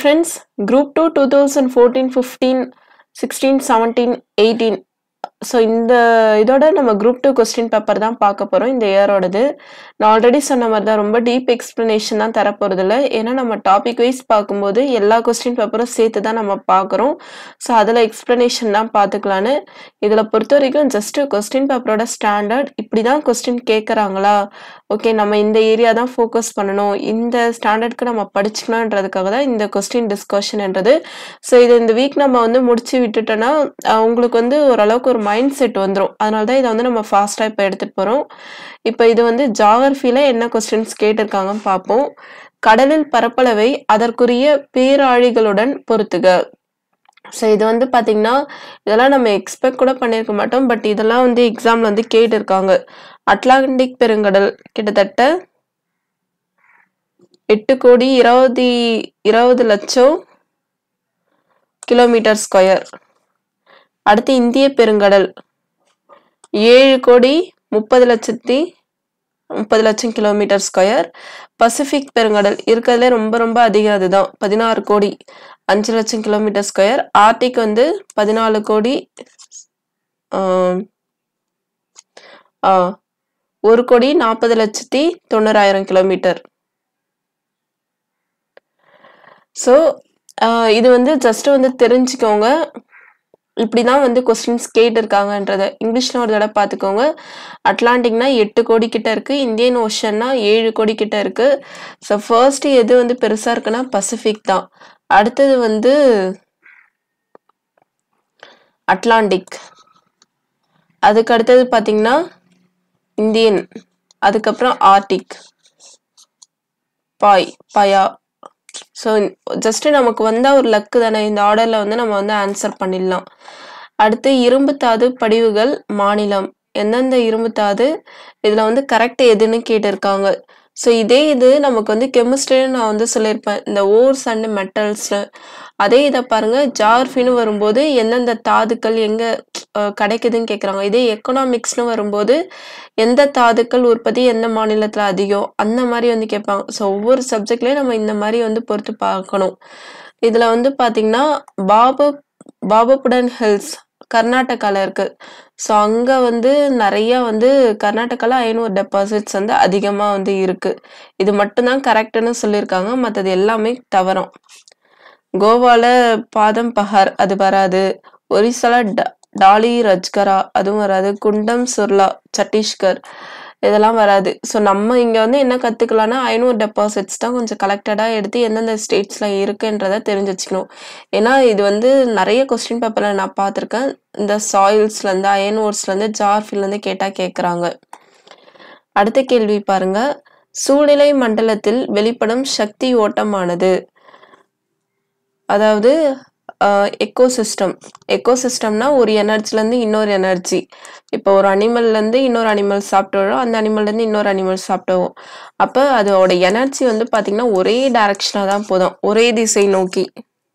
Friends, Group 2 2014, 15, 16, 17, 18 so இந்த இதோட நம்ம குரூப் டூ கொஸ்டின் பேப்பர் தான் பார்க்க போகிறோம் இந்த இயரோடது நான் ஆல்ரெடி சொன்ன மாதிரி தான் ரொம்ப டீப் எக்ஸ்ப்ளனேஷன் தான் தரப்போகிறதில்ல ஏன்னா நம்ம டாபிக் வைஸ் பார்க்கும்போது எல்லா கொஸ்டின் பேப்பரும் சேர்த்து தான் நம்ம பார்க்குறோம் ஸோ அதில் எக்ஸ்ப்ளனேஷன் தான் பார்த்துக்கலான்னு இதில் பொறுத்த வரைக்கும் ஜஸ்ட் கொஸ்டின் பேப்பரோட ஸ்டாண்டர்ட் இப்படி தான் கொஸ்டின் கேட்குறாங்களா ஓகே நம்ம இந்த ஏரியா தான் ஃபோக்கஸ் பண்ணணும் இந்த ஸ்டாண்டர்டுக்கு நம்ம படிச்சுக்கணுன்றதுக்காக தான் இந்த கொஸ்டின் டிஸ்கஷன்ன்றது ஸோ இது இந்த வீக் நம்ம வந்து முடிச்சு விட்டுட்டோன்னா அஹ் உங்களுக்கு வந்து ஓரளவுக்கு ஒரு மைண்ட் செட் வந்துடும் அதனால தான் இதை வந்து நம்ம ஃபாஸ்ட்டாக இப்போ எடுத்துகிட்டு போகிறோம் இப்போ இது வந்து ஜாகிரஃபியில் என்ன கொஸ்டின்ஸ் கேட்டிருக்காங்கன்னு பார்ப்போம் கடலில் பரப்பளவை அதற்குரிய பேராழிகளுடன் பொறுத்துக ஸோ இது வந்து பார்த்தீங்கன்னா இதெல்லாம் நம்ம எக்ஸ்பெக்ட் கூட பண்ணியிருக்க மாட்டோம் பட் இதெல்லாம் வந்து எக்ஸாமில் வந்து கேட்டிருக்காங்க அட்லாண்டிக் பெருங்கடல் கிட்டத்தட்ட எட்டு கோடி இருபது இருபது லட்சம் கிலோமீட்டர் ஸ்கொயர் அடுத்து இந்திய பெருங்கடல் ஏழு கோடி முப்பது லட்சத்தி முப்பது லட்சம் கிலோமீட்டர் ஸ்கொயர் பசிபிக் பெருங்கடல் இருக்கிறதுலே ரொம்ப ரொம்ப அதிகம் அதுதான் பதினாறு கோடி அஞ்சு லட்சம் கிலோமீட்டர் ஸ்கொயர் ஆர்டிக் வந்து பதினாலு கோடி ஆம், ஆ, ஒரு கோடி நாற்பது லட்சத்தி தொண்ணூறாயிரம் கிலோமீட்டர் ஸோ இது வந்து ஜஸ்ட் வந்து தெரிஞ்சுக்கோங்க இப்படிதான் வந்து கொஸ்டின்ஸ் கேட்டிருக்காங்கன்றத இங்கிலீஷ்ல ஒரு தடவை பார்த்துக்கோங்க அட்லாண்டிக்னா எட்டு கோடி கிட்ட இருக்கு இந்தியன் ஓஷன்னா ஏழு கோடி கிட்ட இருக்கு ஸோ ஃபர்ஸ்ட் எது வந்து பெருசா இருக்குன்னா பசிபிக் தான் அடுத்தது வந்து அட்லாண்டிக் அதுக்கு அடுத்தது பார்த்தீங்கன்னா இந்தியன் அதுக்கப்புறம் ஆர்டிக் பாய் பாயா ஸோ ஜஸ்ட் நமக்கு வந்தா ஒரு லக்கு தானே இந்த ஆர்டர்ல வந்து நம்ம வந்து ஆன்சர் பண்ணிடலாம் அடுத்து இரும்பு தாது படிவுகள் மாநிலம் எந்தெந்த இரும்பு தாது இதுல வந்து கரெக்ட் எதுன்னு கேட்டிருக்காங்க ஸோ இதே இது நமக்கு வந்து கெமிஸ்ட்ரின்னு நான் வந்து சொல்லியிருப்பேன் இந்த ஓர்ஸ் அண்ட் மெட்டல்ஸ் அதே இதை பாருங்க ஜார்ஃபின்னு வரும்போது எந்தெந்த தாதுக்கள் எங்க அஹ், கிடைக்குதுன்னு கேட்குறாங்க இதே எக்கனாமிக்ஸ்னு வரும்போது எந்த தாதுக்கள் உற்பத்தி எந்த மாநிலத்தில் அதிகம் அந்த மாதிரி வந்து கேட்பாங்க ஸோ ஒவ்வொரு சப்ஜெக்ட்லேயும் நம்ம இந்த மாதிரி வந்து பொறுத்து பார்க்கணும் இதில் வந்து பார்த்தீங்கன்னா பாபு பாபுபுடன் ஹில்ஸ் கர்நாடகாவில் இருக்கு ஸோ அங்கே வந்து நிறைய வந்து கர்நாடகாவில் ஐநூறு டெபாசிட்ஸ் வந்து அதிகமாக வந்து இருக்கு இது மட்டும்தான் கரெக்டுன்னு சொல்லியிருக்காங்க மற்றது எல்லாமே தவறம் கோவால பாதம் பஹார் அது வராது ஒரிசால ட- டாலி ரஜ்கரா அதுவும் வராது குண்டம் சுர்லா சத்தீஸ்கர் இதெல்லாம் வராது ஸோ நம்ம இங்க வந்து என்ன கத்துக்கலாம்னா ஐநூறு டெபாசிட்ஸ் தான் கொஞ்சம் கலெக்டடா எடுத்து எந்தெந்த ஸ்டேட்ஸ்ல இருக்குன்றத தெரிஞ்சு வச்சுக்கணும் ஏன்னா இது வந்து நிறைய கொஸ்டின் பேப்பர்ல நான் பார்த்துருக்கேன் இந்த சாயில்ஸ்ல இருந்து அயன் ஓர்ஸ்ல இருந்து ஜார்ஃபில் இருந்து கேட்டா கேட்கறாங்க அடுத்த கேள்வி பாருங்க சூழ்நிலை மண்டலத்தில் வெளிப்படும் சக்தி ஓட்டமானது அதாவது எக்கோசிஸ்டம் எக்கோசிஸ்டம்னா ஒரு எனர்ஜிலேருந்து இன்னொரு எனர்ஜி இப்போ ஒரு அனிமல்லேருந்து இன்னொரு அனிமல் சாப்பிட்டு வரும் அந்த அனிமல்லேருந்து இன்னொரு அனிமல் சாப்பிட்டு வரும் அப்போ அதோட எனர்ஜி வந்து பார்த்திங்கன்னா ஒரே டைரக்ஷனாக தான் போதும் ஒரே திசை நோக்கி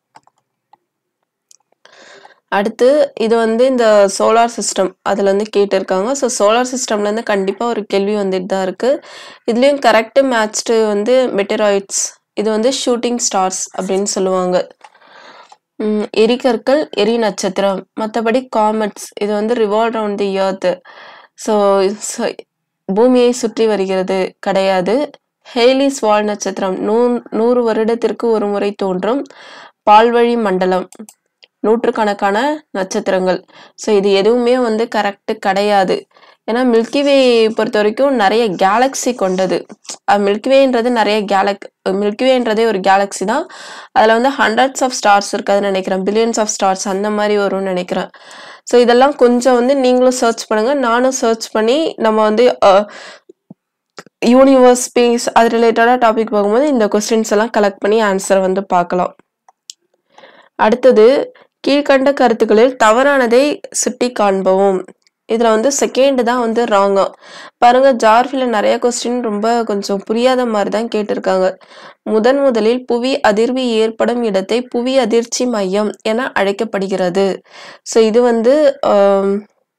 அடுத்து இது வந்து இந்த சோலார் சிஸ்டம் அதில் வந்து கேட்டிருக்காங்க ஸோ சோலார் சிஸ்டம்லேருந்து கண்டிப்பாக ஒரு கேள்வி வந்துட்டு தான் இருக்குது இதுலேயும் கரெக்டு மேட்ச்டு வந்து மெட்டராய்ட்ஸ் இது வந்து ஷூட்டிங் ஸ்டார்ஸ் அப்படின்னு சொல்லுவாங்க ம், எரிகற்கள் எரி நட்சத்திரம் மற்றபடி காமெட்ஸ் இது வந்து revolve round the earth so பூமியை சுற்றி வருகிறது கிடையாது ஹேலிஸ் வால் நட்சத்திரம் நூ நூறு வருடத்திற்கு ஒரு முறை தோன்றும் பால்வழி மண்டலம் நூற்றுக்கணக்கான நட்சத்திரங்கள் ஸோ இது எதுவுமே வந்து கரெக்ட் கிடையாது ஏன்னா மில்கிவே பொறுத்த வரைக்கும் நிறைய கேலக்ஸி கொண்டது மில்கிவேன்றது நிறைய கேலக் மில்கிவேன்றதே ஒரு கேலக்ஸி தான் அதில் வந்து ஹண்ட்ரட்ஸ் ஆஃப் ஸ்டார்ஸ் இருக்காதுன்னு நினைக்கிறேன் பில்லியன்ஸ் ஆஃப் ஸ்டார்ஸ் அந்த மாதிரி வரும்னு நினைக்கிறேன் ஸோ இதெல்லாம் கொஞ்சம் வந்து நீங்களும் சர்ச் பண்ணுங்க நானும் சர்ச் பண்ணி நம்ம வந்து யூனிவர்ஸ் ஸ்பேஸ் அது ரிலேட்டடாக டாபிக் பார்க்கும்போது இந்த கொஸ்டின்ஸ் எல்லாம் கலெக்ட் பண்ணி ஆன்சர் வந்து பார்க்கலாம் அடுத்தது கீழ்கண்ட கருத்துக்களில் தவறானதை சுட்டி காண்பவும் இதுல வந்து செகண்ட் தான் வந்து ராங்கா பாருங்க ஜார்ஃபில நிறைய கொஸ்டின் ரொம்ப கொஞ்சம் புரியாத மாதிரி தான் கேட்டிருக்காங்க முதன் முதலில் புவி அதிர்வு ஏற்படும் இடத்தை புவி அதிர்ச்சி மையம் என அழைக்கப்படுகிறது ஸோ இது வந்து ஆம்,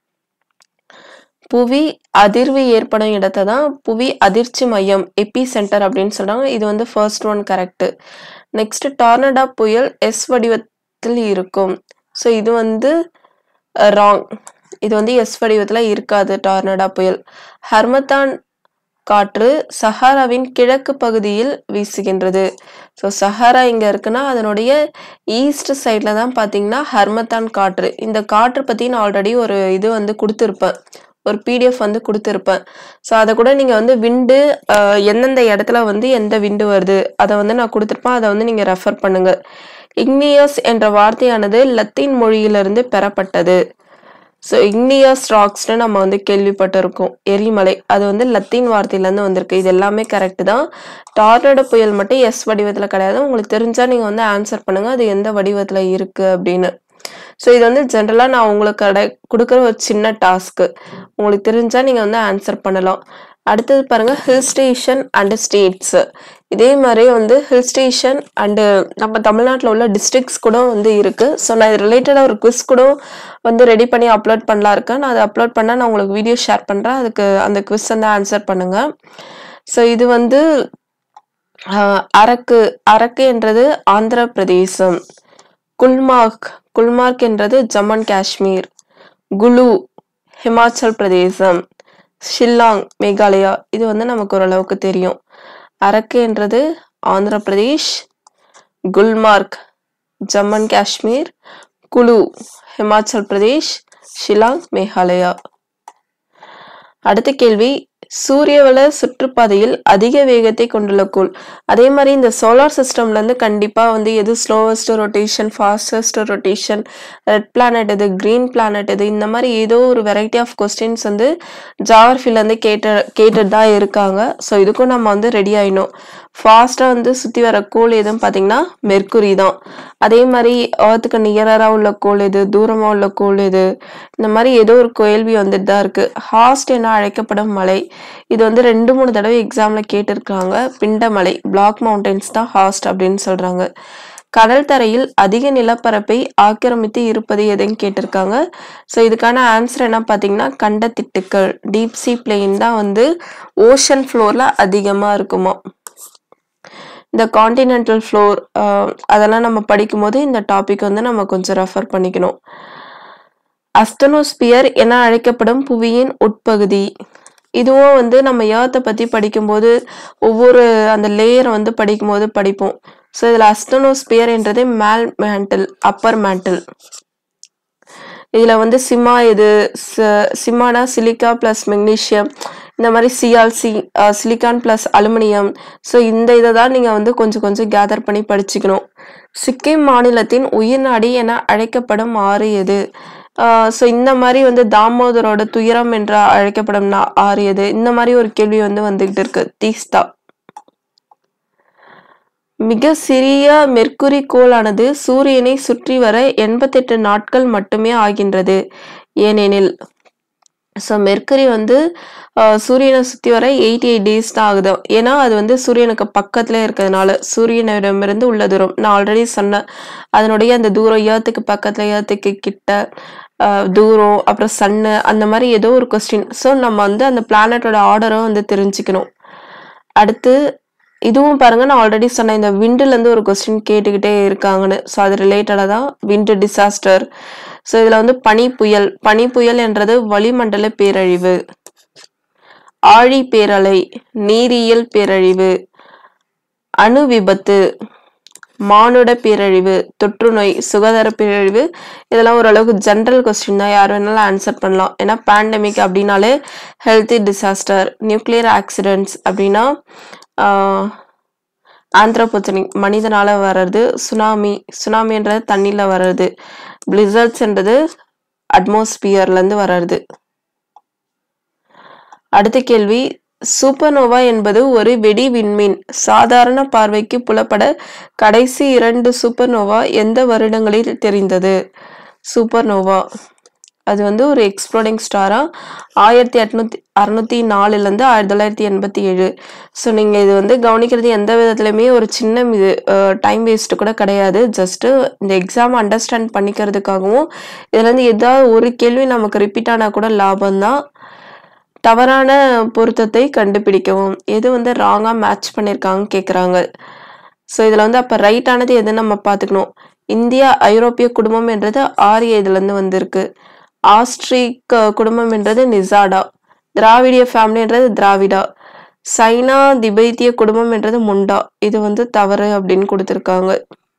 புவி அதிர்வு ஏற்படும் இடத்தை தான் புவி அதிர்ச்சி மையம் எபி சென்டர் அப்படின்னு சொல்றாங்க இது வந்து first one correct next tornado புயல் எஸ் வடிவத்தில் இருக்கும் ஸோ இது வந்து ராங் இது வந்து எஸ் வடிவத்தில் இருக்காது டார்னடா புயல் ஹர்மத்தான் காற்று சஹாராவின் கிழக்கு பகுதியில் வீசுகின்றது ஸோ சஹாரா இங்கே இருக்குன்னா அதனுடைய ஈஸ்ட் சைடில் தான் பார்த்தீங்கன்னா ஹர்மத்தான் காற்று இந்த காற்று பற்றி நான் ஆல்ரெடி ஒரு இது வந்து கொடுத்துருப்பேன் ஒரு பிடிஎஃப் வந்து கொடுத்துருப்பேன் ஸோ அதை கூட நீங்கள் வந்து விண்டு எந்தெந்த இடத்துல வந்து எந்த விண்டு வருது அதை வந்து நான் கொடுத்துருப்பேன் அதை வந்து நீங்கள் ரெஃபர் பண்ணுங்க இக்னியஸ் என்ற வார்த்தையானது லத்தீன் மொழியிலிருந்து பெறப்பட்டது ஸோ இக்னியஸ் ராக்ஸ்னு நம்ம வந்து கேள்விப்பட்டிருக்கோம் எரிமலை அது வந்து லத்தீன் வார்த்தையிலேருந்து வந்திருக்கு இது எல்லாமே கரெக்டு தான் டார்னடோ புயல் மட்டும் எஸ் வடிவத்தில் கிடையாது உங்களுக்கு தெரிஞ்சால் நீங்கள் வந்து ஆன்சர் பண்ணுங்கள் அது எந்த வடிவத்தில் இருக்குது அப்படின்னு ஸோ இது வந்து ஜென்ரலாக நான் உங்களுக்கு கடை கொடுக்குற ஒரு சின்ன டாஸ்க்கு உங்களுக்கு தெரிஞ்சால் நீங்கள் வந்து ஆன்சர் பண்ணலாம் அடுத்தது பாருங்க ஹில் ஸ்டேஷன் அண்டு ஸ்டேட்ஸ் இதே மாதிரி வந்து ஹில் ஸ்டேஷன் அண்டு நம்ம தமிழ்நாட்டில் உள்ள டிஸ்ட்ரிக்ஸ் கூட வந்து இருக்கு ஸோ நான் இது ரிலேட்டடாக ஒரு குவிஸ் கூட வந்து ரெடி பண்ணி அப்லோட் பண்ணலாம் இருக்கேன் நான் அதை அப்லோட் பண்ணால் நான் உங்களுக்கு வீடியோ ஷேர் பண்ணுறேன் அதுக்கு அந்த குவிஸ் வந்து ஆன்சர் பண்ணுங்க ஸோ இது வந்து ஆஹ், அரக்கு அரக்கு என்றது ஆந்திர பிரதேசம் குல்மார்க் குல்மார்க் என்றது ஜம்மு அண்ட் காஷ்மீர் குலு ஹிமாச்சல் பிரதேசம் ஷில்லாங் மேகாலயா இது வந்து நமக்கு ஓரளவுக்கு தெரியும் அரக்கு என்றது ஆந்திர பிரதேஷ் குல்மார்க் ஜம்மு அண்ட் காஷ்மீர் குலு ஹிமாச்சல் பிரதேஷ் ஷில்லாங் மேகாலயா அடுத்த கேள்வி சூரியவள சுற்றுப்பாதையில் அதிக வேகத்தை கொண்டுள்ள கோள் அதே மாதிரி இந்த சோலார் சிஸ்டம்ல இருந்து கண்டிப்பா வந்து எது slowest rotation fastest rotation red planet எது கிரீன் பிளானட் எது இந்த மாதிரி ஏதோ ஒரு வெரைட்டி ஆஃப் கொஸ்டின்ஸ் வந்து ஜாகிரஃபில இருந்து கேட்டு கேட்டுட்டு தான் இருக்காங்க ஸோ இதுக்கும் நம்ம வந்து ரெடி ஆயிடணும் ஃபாஸ்டா வந்து சுத்தி வர கோள் எதுன்னு பாத்தீங்கன்னா மெர்க்குரி தான் அதே மாதிரி ஏர்த்துக்கு நியரரா உள்ள கோள் எது தூரமா உள்ள கோள் எது இந்த மாதிரி ஏதோ ஒரு கேள்வி வந்துட்டு தான் இருக்கு ஹாஸ்ட் என அழைக்கப்படும் மலை இது வந்து ரெண்டு மூணு தடவை எக்ஸாம்ல கேட்டிருக்காங்க பிண்டமலை பிளாக் மவுண்டன்ஸ் தான் ஹாஸ்ட் அப்படின்னு சொல்றாங்க கடல் தரையில் அதிக நிலப்பரப்பை ஆக்கிரமித்து இருப்பது எதுன்னு கேட்டிருக்காங்க ஸோ இதுக்கான ஆன்சர் என்ன பார்த்தீங்கன்னா கண்டத்திட்டுக்கள் டீப் சி பிளெயின் தான் வந்து ஓஷன் ஃப்ளோர்ல அதிகமாக இருக்குமா இந்த காண்டினென்டல் ஃப்ளோர் அதெல்லாம் நம்ம படிக்கும்போது இந்த டாபிக் வந்து நம்ம கொஞ்சம் ரெஃபர் பண்ணிக்கணும் அஸ்டனோஸ்பியர் என அழைக்கப்படும் புவியின் உட்பகுதி இதுவும் வந்து நம்ம ஏர்த்தை பற்றி படிக்கும்போது ஒவ்வொரு அந்த லேயர் வந்து படிக்கும்போது படிப்போம் ஸோ இதில் அஸ்டனோஸ்பியர் என்றது மேல் மேண்டில் அப்பர் மேண்டில் இதில் வந்து சிமா இது சிமானா சிலிக்கா ப்ளஸ் மெக்னீஷியம் இந்த மாதிரி சிஆல்சி சிலிக்கான் ப்ளஸ் அலுமினியம் ஸோ இந்த இதை தான் நீங்கள் வந்து கொஞ்சம் கொஞ்சம் கேதர் பண்ணி படிச்சுக்கணும் சிக்கிம் மாநிலத்தின் உயிர்நாடி என அழைக்கப்படும் ஆறு எது ஸோ இந்த மாதிரி வந்து தாமோதரோட துயரம் என்ற அழைக்கப்படும் நா- ஆறு எது இந்த மாதிரி ஒரு கேள்வி வந்து வந்துகிட்டு இருக்கு தீஸ்தா மிக சிறிய மெர்க்குரி கோளானது சூரியனை சுற்றி வர எண்பத்தெட்டு நாட்கள் மட்டுமே ஆகின்றது ஏனெனில் ஸோ மெர்க்குரி வந்து ஆஹ், சூரியனை சுற்றி வர எயிட்டி எயிட் டேஸ் தான் ஆகுது ஏன்னா அது வந்து சூரியனுக்கு பக்கத்துல இருக்கிறதுனால சூரியனிடமிருந்து உள்ள தூரம் நான் ஆல்ரெடி சொன்னேன் அதனுடைய அந்த தூரம் ஏத்துக்கு பக்கத்துல ஏத்துக்கு கிட்ட ஆஹ், தூரம் அப்புறம் சன்னு அந்த மாதிரி ஏதோ ஒரு கொஸ்டின் ஸோ நம்ம வந்து அந்த பிளானட்டோட ஆர்டரும் வந்து தெரிஞ்சுக்கணும் அடுத்து இதுவும் பாருங்க நான் ஆல்ரெடி சொன்னேன் இந்த விண்டுல இருந்து ஒரு கொஸ்டின் கேட்டுக்கிட்டே இருக்காங்கன்னு ஸோ அது ரிலேட்டடாக தான் விண்டு டிசாஸ்டர் ஸோ இதுல வந்து பனி புயல் பனி புயல் என்றது வளிமண்டல பேரழிவு ஆழி பேரலை நீரியல் பேரழிவு அணு விபத்து மானுட பேரழிவு தொற்றுநோய் சுகாதார பேரழிவு இதெல்லாம் ஓரளவுக்கு ஜென்ரல் கொஸ்டின் தான் யார் வேணாலும் ஆன்சர் பண்ணலாம் ஏன்னா பேண்டமிக் அப்படின்னாலே ஹெல்த்தி டிசாஸ்டர் நியூக்ளியர் ஆக்சிடென்ட்ஸ் அப்படின்னா ஆந்த்ரோபோத்தனிக் மனிதனால வர்றது சுனாமி சுனாமின்றது தண்ணியில் வர்றது பிளிசர்ட்ஸ்ன்றது அட்மாஸ்பியர்லேருந்து வர்றது அடுத்த கேள்வி சூப்பர்னோவா என்பது ஒரு வெடி விண்மீன் சாதாரண பார்வைக்கு புலப்பட கடைசி இரண்டு சூப்பர்னோவா எந்த வருடங்களில் தெரிந்தது சூப்பர்னோவா அது வந்து ஒரு எக்ஸ்ப்ளோடிங் ஸ்டாரா ஆயிரத்தி எட்நூத்தி அறுநூத்தி நாலுலேருந்து ஆயிரத்தி தொள்ளாயிரத்தி எண்பத்தி ஏழு ஸோ நீங்கள் இது வந்து கவனிக்கிறது எந்த விதத்துலையுமே ஒரு சின்ன இது டைம் வேஸ்ட் கூட கிடையாது ஜஸ்ட்டு இந்த எக்ஸாம் அண்டர்ஸ்டாண்ட் பண்ணிக்கிறதுக்காகவும் இதுலேருந்து ஏதாவது ஒரு கேள்வி நமக்கு ரிப்பீட் ஆனால் கூட லாபம்தான் தவறான பொருத்தத்தை கண்டுபிடிக்கவும் எது வந்து ராங்காக மேட்ச் பண்ணியிருக்காங்க கேட்குறாங்க ஸோ இதில் வந்து அப்போ ரைட்டானது எதுன்னு நம்ம பார்த்துக்கணும் இந்தியா ஐரோப்பிய குடும்பம் என்றது ஆரிய இதுலேருந்து வந்திருக்கு ஆஸ்ட்ரிக் குடும்பம் என்றது நிசாடா திராவிடிய ஃபேமிலின்றது திராவிடா சைனா திபெத்திய குடும்பம் என்றது முண்டா இது வந்து தவறு அப்படின்னு கொடுத்துருக்காங்க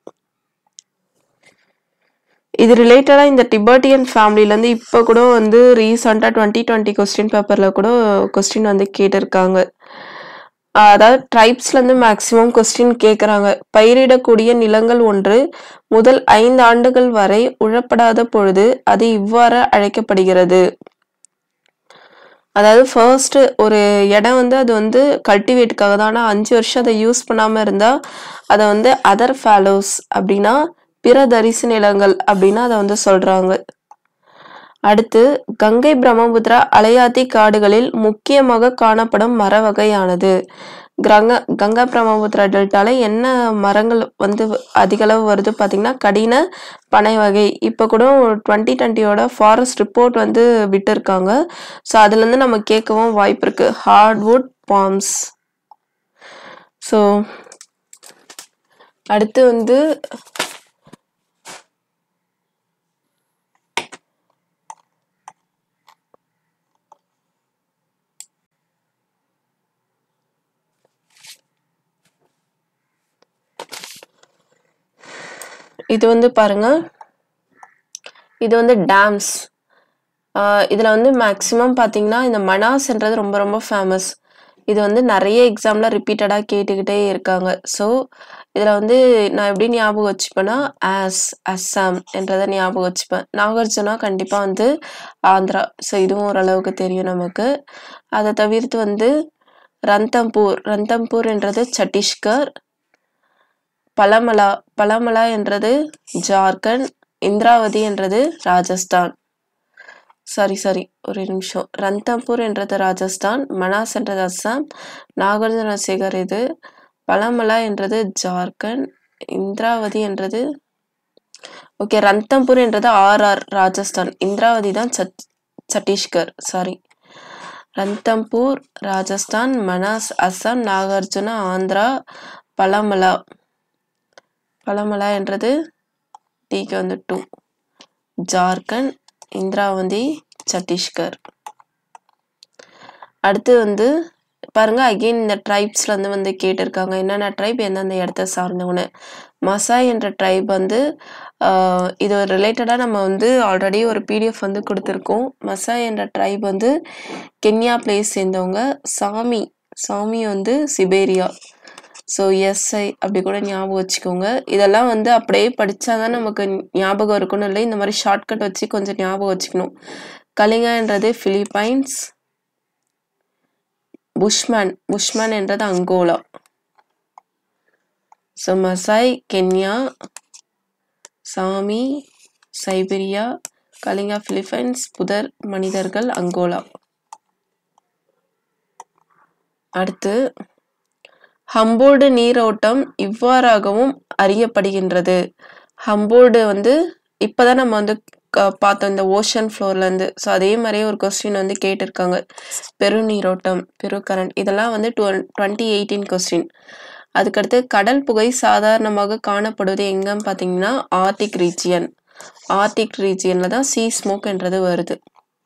இது ரிலேட்டடாக இந்த டிபர்டியன் ஃபேமிலிலேருந்து இப்போ கூட வந்து ரீசெண்டாக டுவெண்ட்டி டுவெண்ட்டி கொஸ்டின் பேப்பரில் கூட கொஸ்டின் வந்து கேட்டிருக்காங்க அதாவது ட்ரைப்ஸ்லேருந்து மேக்ஸிமம் கொஸ்டின் கேட்குறாங்க பயிரிடக்கூடிய நிலங்கள் ஒன்று முதல் ஐந்து ஆண்டுகள் வரை உழப்படாத பொழுது அது இவ்வாறு அழைக்கப்படுகிறது அதாவது ஃபர்ஸ்ட் ஒரு இடம் வந்து அது வந்து கல்டிவேட்டுக்காக தான் ஆனால் அஞ்சு வருஷம் அதை யூஸ் பண்ணாமல் இருந்தால் அதை வந்து அதர் ஃபேலோஸ் அப்படின்னா பிற தரிசு நிலங்கள் அப்படின்னு அதை வந்து சொல்றாங்க அடுத்து கங்கை பிரம்மபுத்திரா அலையாத்தி காடுகளில் முக்கியமாக காணப்படும் மர வகையானது கிரங்க கங்கா பிரம்மபுத்திரா டெல்டால என்ன மரங்கள் வந்து அதிக அளவு வருது பார்த்தீங்கன்னா கடின பனை வகை இப்போ கூட டுவெண்ட்டி டுவெண்ட்டியோட ஃபாரஸ்ட் ரிப்போர்ட் வந்து விட்டுருக்காங்க ஸோ அதுலேருந்து நம்ம கேட்கவும் வாய்ப்பு இருக்கு ஹார்ட்வுட் பாம்ஸ் ஸோ அடுத்து வந்து இது வந்து பாருங்க இது வந்து டேம்ஸ் இதில் வந்து மேக்ஸிமம் பார்த்தீங்கன்னா இந்த மனாஸ்ன்றது ரொம்ப ரொம்ப ஃபேமஸ் இது வந்து நிறைய எக்ஸாமில் ரிப்பீட்டடாக கேட்டுக்கிட்டே இருக்காங்க ஸோ இதில் வந்து நான் எப்படி ஞாபகம் வச்சுப்பேன்னா ஆஸ் அஸ்ஸாம் என்றதை ஞாபகம் வச்சுப்பேன் நாகார்ஜுனா கண்டிப்பாக வந்து ஆந்திரா ஸோ இதுவும் ஓரளவுக்கு தெரியும் நமக்கு அதை தவிர்த்து வந்து ரந்தம்பூர் ரந்தம்பூர் என்றது சத்தீஸ்கர் பலமலா பலமலா என்றது ஜார்க்கண்ட் இந்திராவதி என்றது ராஜஸ்தான் சாரி சாரி ஒரு நிமிஷம் ரந்தம்பூர் என்றது ராஜஸ்தான் மனாஸ் என்றது அஸ்ஸாம் நாகார்ஜுன சேகர் இது பலமலா என்றது ஜார்க்கண்ட் இந்திராவதி என்றது ஓகே ரந்தம்பூர் என்றது ஆர்ஆர் ராஜஸ்தான் இந்திராவதி தான் சத் சத்தீஸ்கர் சாரி ரந்தம்பூர் ராஜஸ்தான் மனாஸ் அஸ்ஸாம் நாகார்ஜுனா ஆந்திரா பலமலா பலமலா என்றது டிக்கு வந்து டூ ஜார்க்கண்ட் இந்திராவதி சத்தீஸ்கர் அடுத்து வந்து பாருங்க அகெயின் இந்த ட்ரைப்ஸ்ல இருந்து வந்து கேட்டிருக்காங்க என்னென்ன ட்ரைப் எந்தெந்த இடத்த சார்ந்தவங்க மசாய் என்ற ட்ரைப் வந்து ஆஹ், இது ரிலேட்டடாக நம்ம வந்து ஆல்ரெடி ஒரு பிடிஎஃப் வந்து கொடுத்துருக்கோம் மசாய் என்ற ட்ரைப் வந்து கென்யா பிளேஸ் சேர்ந்தவங்க சாமி சாமி வந்து சிபேரியா ஸோ எஸ்ஐ அப்படி கூட ஞாபகம் வச்சுக்கோங்க இதெல்லாம் வந்து அப்படியே படிச்சாதான் நமக்கு ஞாபகம் இருக்கணும் இல்லை இந்த மாதிரி ஷார்ட்கட் வச்சு கொஞ்சம் ஞாபகம் வச்சுக்கணும் கலிங்கான்றது பிலிப்பைன்ஸ் புஷ்மேன் புஷ்மேன் என்றது Angola so Masai Kenya Sami Siberia Kalinga Philippines புதர் மனிதர்கள் அங்கோலா அடுத்து ஹம்போல்டு நீரோட்டம் இவ்வாறாகவும் அறியப்படுகின்றது ஹம்போல்டு வந்து இப்போதான் நம்ம வந்து க- பார்த்தோம் இந்த ஓஷன் ஃப்ளோர்லேருந்து ஸோ அதே மாதிரியே ஒரு கொஸ்டின் வந்து கேட்டிருக்காங்க பெருநீரோட்டம் பெரு கரண்ட் இதெல்லாம் வந்து டுவெண்ட்டி எயிட்டீன் கொஸ்டின் அதுக்கடுத்து கடல் புகை சாதாரணமாக காணப்படுவது எங்கன்னு பார்த்தீங்கன்னா ஆர்டிக் ரீஜியன் ஆர்டிக் ரீஜியன்ல தான் சீ ஸ்மோக் என்றது வருது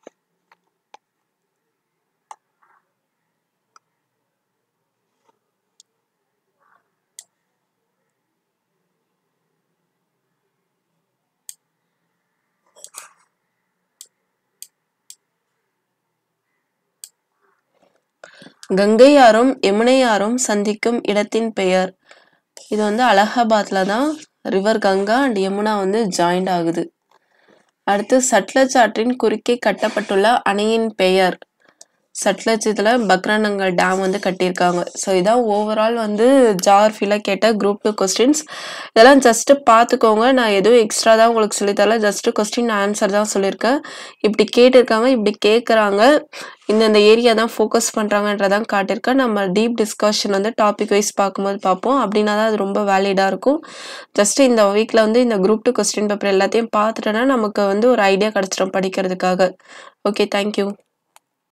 கங்கையாரும் யமுனையாரும் சந்திக்கும் இடத்தின் பெயர் இது வந்து அலகாபாத்ல தான் ரிவர் கங்கா அண்ட் யமுனா வந்து ஜாயிண்ட் ஆகுது அடுத்து சட்லஜ் ஆற்றின் குறுக்கே கட்டப்பட்டுள்ள அணையின் பெயர் சட்லஜ் இதில் பக்ரானங்கல் டேம் வந்து கட்டியிருக்காங்க ஸோ இதான் ஓவரால் வந்து ஜாகிரஃபியில் கேட்ட குரூப் டூ கொஸ்டின்ஸ் இதெல்லாம் ஜஸ்ட்டு பார்த்துக்கோங்க நான் எதுவும் எக்ஸ்ட்ரா தான் உங்களுக்கு சொல்லித்தரல ஜஸ்ட்டு கொஸ்டின் ஆன்சர் தான் சொல்லியிருக்கேன் இப்படி கேட்டிருக்காங்க இப்படி கேட்குறாங்க இந்தந்த ஏரியா தான் ஃபோக்கஸ் பண்ணுறாங்கன்றதான் காட்டியிருக்கேன் நம்ம டீப் டிஸ்கஷன் வந்து டாபிக் வைஸ் பார்க்கும்போது பார்ப்போம் அப்படின்னா தான் அது ரொம்ப வேலிடாக இருக்கும் ஜஸ்ட் இந்த வீக்கில் வந்து இந்த குரூப் டூ கொஸ்டின் பேப்பர் எல்லாத்தையும் பார்த்துட்டோன்னா நமக்கு வந்து ஒரு ஐடியா கிடச்சிரும் படிக்கிறதுக்காக ஓகே தேங்க்யூ